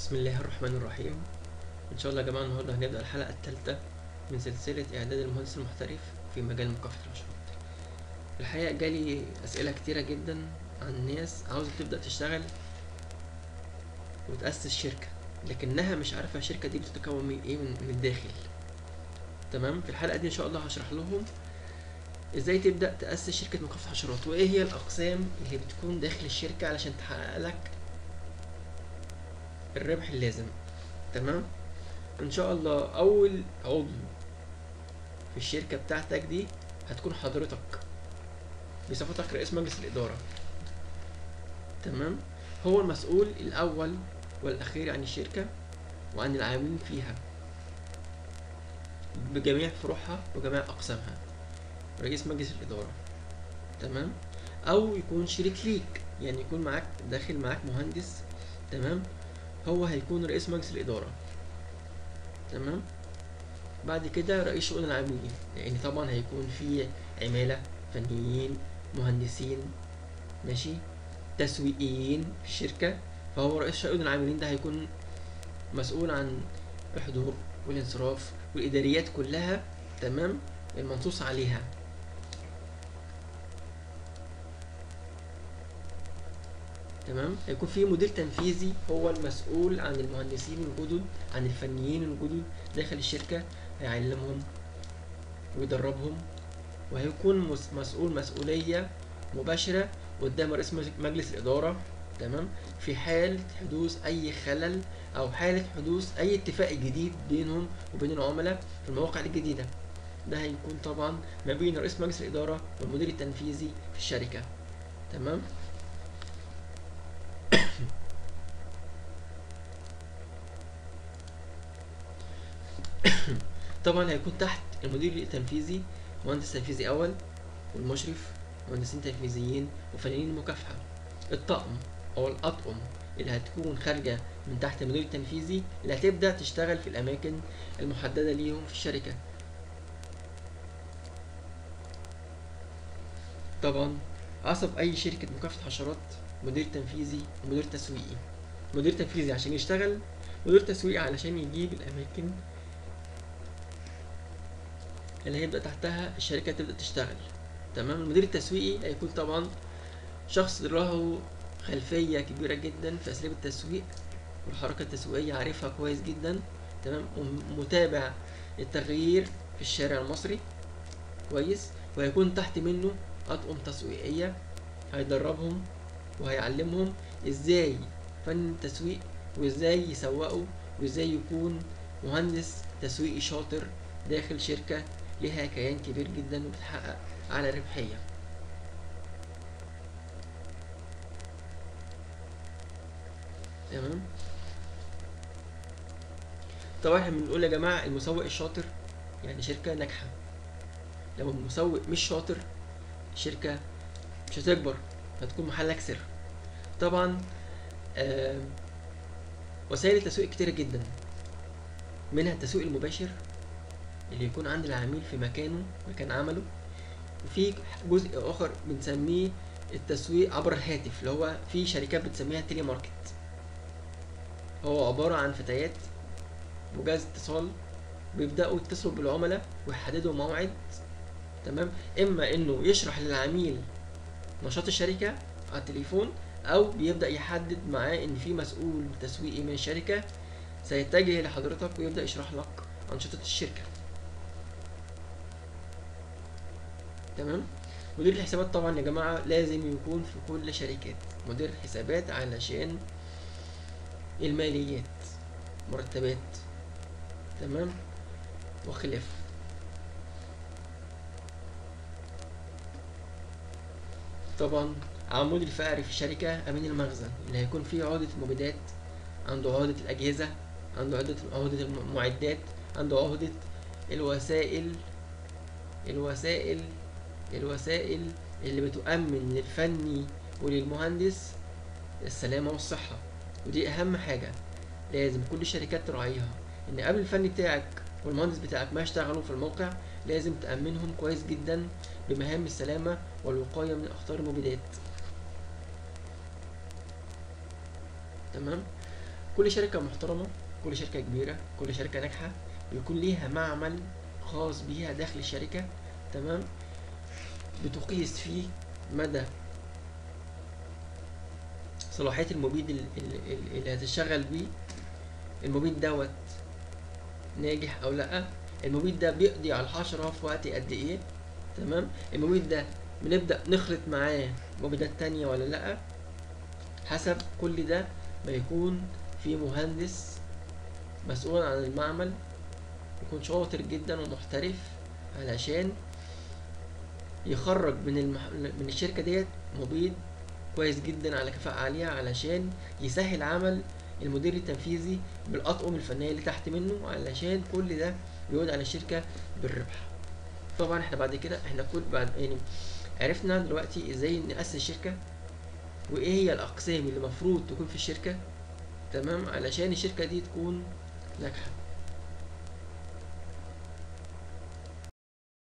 بسم الله الرحمن الرحيم ان شاء الله يا جماعه النهارده هنبدا الحلقه الثالثه من سلسله اعداد المهندس المحترف في مجال مكافحه العشرات الحقيقه جالي اسئله كتيره جدا عن ناس عاوزه تبدا تشتغل وتاسس شركه لكنها مش عارفه الشركه دي بتتكون من ايه من, من الداخل تمام في الحلقه دي ان شاء الله هشرح لهم ازاي تبدا تاسس شركه مكافحه الحشرات وايه هي الاقسام اللي بتكون داخل الشركه علشان تحقق لك الربح اللازم تمام ان شاء الله اول عضو في الشركه بتاعتك دي هتكون حضرتك بصفتك رئيس مجلس الاداره تمام هو المسؤول الاول والاخير عن الشركه وعن العاملين فيها بجميع فروعها وجميع اقسامها رئيس مجلس الاداره تمام او يكون شريك ليك يعني يكون معاك داخل معاك مهندس تمام هو هيكون رئيس مجلس الإدارة تمام بعد كده رئيس شؤون العاملين لأن طبعا هيكون في عمالة فنيين مهندسين ماشي تسويقيين في الشركة فهو رئيس شؤون العاملين ده هيكون مسؤول عن الحضور والانصراف والإداريات كلها تمام المنصوص عليها تمام هيكون في مدير تنفيذي هو المسؤول عن المهندسين الجدد عن الفنيين الجدد داخل الشركة هيعلمهم ويدربهم وهيكون مس- مسؤول مسؤولية مباشرة قدام رئيس مج- مجلس الإدارة تمام في حال حدوث أي خلل أو حالة حدوث أي اتفاق جديد بينهم وبين العملاء في المواقع الجديدة ده هيكون طبعا ما بين رئيس مجلس الإدارة والمدير التنفيذي في الشركة تمام طبعا هيكون تحت المدير التنفيذي مهندس تنفيذي اول والمشرف مهندسين تنفيذيين وفنانين مكافحه الطقم او الاطقم اللي هتكون خارجه من تحت المدير التنفيذي اللي هتبدا تشتغل في الاماكن المحدده ليهم في الشركه طبعا عصب اي شركه مكافحه حشرات مدير تنفيذي ومدير تسويقي مدير تنفيذي عشان يشتغل مدير تسويقي علشان يجيب الاماكن اللي هيبدأ تحتها الشركة تبدأ تشتغل تمام المدير التسويقي هيكون طبعا شخص له خلفية كبيرة جدا في أساليب التسويق والحركة التسويقية عارفها كويس جدا تمام ومتابع التغيير في الشارع المصري كويس وهيكون تحت منه أطقم تسويقية هيدربهم وهيعلمهم ازاي فن التسويق وازاي يسوقوا وازاي يكون مهندس تسويقي شاطر داخل شركة لها كيان كبير جدا وبتحقق أعلى ربحية تمام طبعا احنا بنقول يا جماعة المسوق الشاطر يعني شركة ناجحة لو المسوق مش شاطر الشركة مش هتكبر هتكون محلك سر طبعا آه وسائل التسويق كتيرة جدا منها التسويق المباشر اللي يكون عند العميل في مكانه مكان عمله وفي جزء اخر بنسميه التسويق عبر الهاتف اللي هو في شركات بتسميها تيلي ماركت هو عبارة عن فتيات وجهاز اتصال بيبدأوا يتصلوا بالعملاء ويحددوا موعد تمام اما انه يشرح للعميل نشاط الشركة على التليفون او بيبدأ يحدد معاه ان في مسؤول تسويقي من الشركة سيتجه لحضرتك ويبدأ يشرح لك أنشطة الشركة تمام مدير الحسابات طبعا يا جماعة لازم يكون في كل شركات مدير حسابات علشان الماليات مرتبات تمام وخلافه طبعا عمود الفقري في الشركة أمين المخزن اللي هيكون فيه عقدة المبيدات عنده عقدة الأجهزة عنده عقدة عقدة المعدات عنده عقدة الوسائل الوسائل الوسائل اللي بتؤمن للفني وللمهندس السلامة والصحة ودي أهم حاجة لازم كل الشركات تراعيها إن قبل الفني بتاعك والمهندس بتاعك ما يشتغلوا في الموقع لازم تأمنهم كويس جدا بمهام السلامة والوقاية من أخطار المبيدات تمام كل شركة محترمة كل شركة كبيرة كل شركة ناجحة بيكون ليها معمل خاص بيها داخل الشركة تمام بتقيس فيه مدى صلاحية المبيد ال- ال- ال- اللي هتشتغل بيه المبيد دوت ناجح او لا المبيد ده بيقضي على الحشرة في وقت قد ايه تمام المبيد ده بنبدأ نخلط معاه مبيدات تانية ولا لا حسب كل ده ما يكون في مهندس مسؤول عن المعمل يكون شاطر جدا ومحترف علشان يخرج من المح... من الشركة ديت مبيد كويس جدا على كفاءة عالية علشان يسهل عمل المدير التنفيذي بالأطقم الفنية اللي تحت منه علشان كل ده يعود على الشركة بالربح طبعا احنا بعد كده احنا كل بعد يعني عرفنا دلوقتي ازاي نأسس شركة وايه هي الأقسام اللي المفروض تكون في الشركة تمام علشان الشركة دي تكون ناجحة